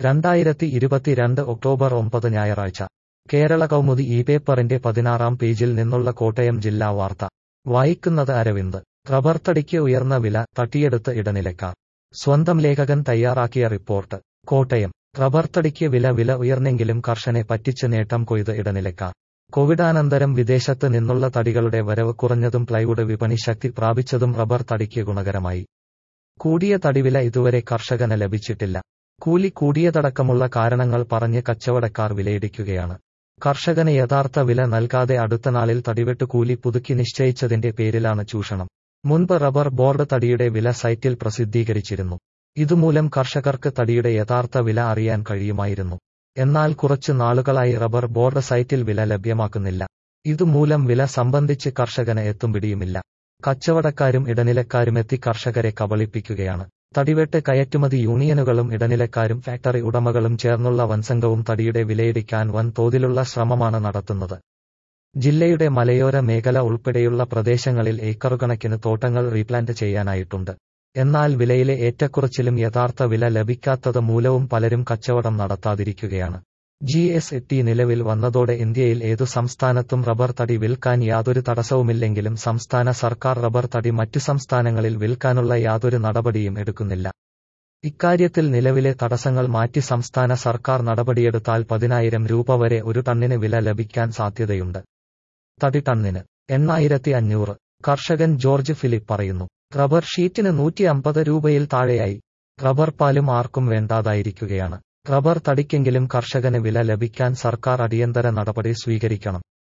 രണ്ടായിരത്തി ഇരുപത്തിരണ്ട് ഒക്ടോബർ ഒമ്പത് ഞായറാഴ്ച കേരള കൗമുദി ഈ പേപ്പറിന്റെ പതിനാറാം പേജിൽ നിന്നുള്ള കോട്ടയം ജില്ലാ വാർത്ത വായിക്കുന്നത് അരവിന്ദ് റബ്ബർ തടിക്ക് ഉയർന്ന വില തട്ടിയെടുത്ത് ഇടനിലക്കാർ സ്വന്തം ലേഖകൻ തയ്യാറാക്കിയ റിപ്പോർട്ട് കോട്ടയം റബ്ബർ തടിക്ക് വില വില ഉയർന്നെങ്കിലും കർഷനെ പറ്റിച്ച് നേട്ടം കൊയ്ത് ഇടനിലക്കാർ കോവിഡാനന്തരം വിദേശത്ത് നിന്നുള്ള തടികളുടെ വരവ് കുറഞ്ഞതും പ്ലൈവുഡ് വിപണി ശക്തി പ്രാപിച്ചതും റബ്ബർ തടിക്ക് ഗുണകരമായി കൂടിയ തടിവില ഇതുവരെ കർഷകന് ലഭിച്ചിട്ടില്ല കൂലി കൂടിയതടക്കമുള്ള കാരണങ്ങൾ പറഞ്ഞ് കച്ചവടക്കാർ വിലയിടിക്കുകയാണ് കർഷകന് യഥാർത്ഥ വില നൽകാതെ അടുത്ത നാളിൽ തടിവെട്ട് കൂലി പുതുക്കി നിശ്ചയിച്ചതിന്റെ പേരിലാണ് ചൂഷണം മുൻപ് റബ്ബർ ബോർഡ് തടിയുടെ വില സൈറ്റിൽ പ്രസിദ്ധീകരിച്ചിരുന്നു ഇതുമൂലം കർഷകർക്ക് തടിയുടെ യഥാർത്ഥ വില അറിയാൻ കഴിയുമായിരുന്നു എന്നാൽ കുറച്ചു നാളുകളായി റബ്ബർ ബോർഡ് സൈറ്റിൽ വില ലഭ്യമാക്കുന്നില്ല ഇതുമൂലം വില സംബന്ധിച്ച് കർഷകന് എത്തും പിടിയുമില്ല കച്ചവടക്കാരും ഇടനിലക്കാരുമെത്തി കർഷകരെ കബളിപ്പിക്കുകയാണ് തടിവെട്ട് കയറ്റുമതി യൂണിയനുകളും ഇടനിലക്കാരും ഫാക്ടറി ഉടമകളും ചേർന്നുള്ള വൻസംഘവും തടിയുടെ വിലയിടിക്കാൻ വൻ തോതിലുള്ള ശ്രമമാണ് നടത്തുന്നത് ജില്ലയുടെ മലയോര മേഖല ഉൾപ്പെടെയുള്ള പ്രദേശങ്ങളിൽ ഏക്കറുകണക്കിന് തോട്ടങ്ങൾ റീപ്ലാന്റ് ചെയ്യാനായിട്ടുണ്ട് എന്നാൽ വിലയിലെ ഏറ്റക്കുറച്ചിലും യഥാർത്ഥ വില ലഭിക്കാത്തത് മൂലവും പലരും കച്ചവടം നടത്താതിരിക്കുകയാണ് ജി എസ് ടി നിലവിൽ വന്നതോടെ ഇന്ത്യയിൽ ഏതു സംസ്ഥാനത്തും റബ്ബർ തടി വിൽക്കാൻ യാതൊരു തടസ്സവുമില്ലെങ്കിലും സംസ്ഥാന സർക്കാർ റബ്ബർ തടി മറ്റു സംസ്ഥാനങ്ങളിൽ വിൽക്കാനുള്ള യാതൊരു നടപടിയും എടുക്കുന്നില്ല ഇക്കാര്യത്തിൽ നിലവിലെ തടസ്സങ്ങൾ മാറ്റി സംസ്ഥാന സർക്കാർ നടപടിയെടുത്താൽ പതിനായിരം രൂപ വരെ ഒരു ടണ്ണിന് വില ലഭിക്കാൻ സാധ്യതയുണ്ട് തടി ടണ്ണിന് എണ്ണായിരത്തി അഞ്ഞൂറ് കർഷകൻ ജോർജ് ഫിലിപ്പ് പറയുന്നു റബ്ബർ ഷീറ്റിന് നൂറ്റി അമ്പത് രൂപയിൽ താഴെയായി റബ്ബർ പാലും ആർക്കും വേണ്ടാതായിരിക്കുകയാണ് റബ്ബർ തടിക്കെങ്കിലും കർഷകന് വില ലഭിക്കാൻ സർക്കാർ അടിയന്തര നടപടി സ്വീകരിക്കണം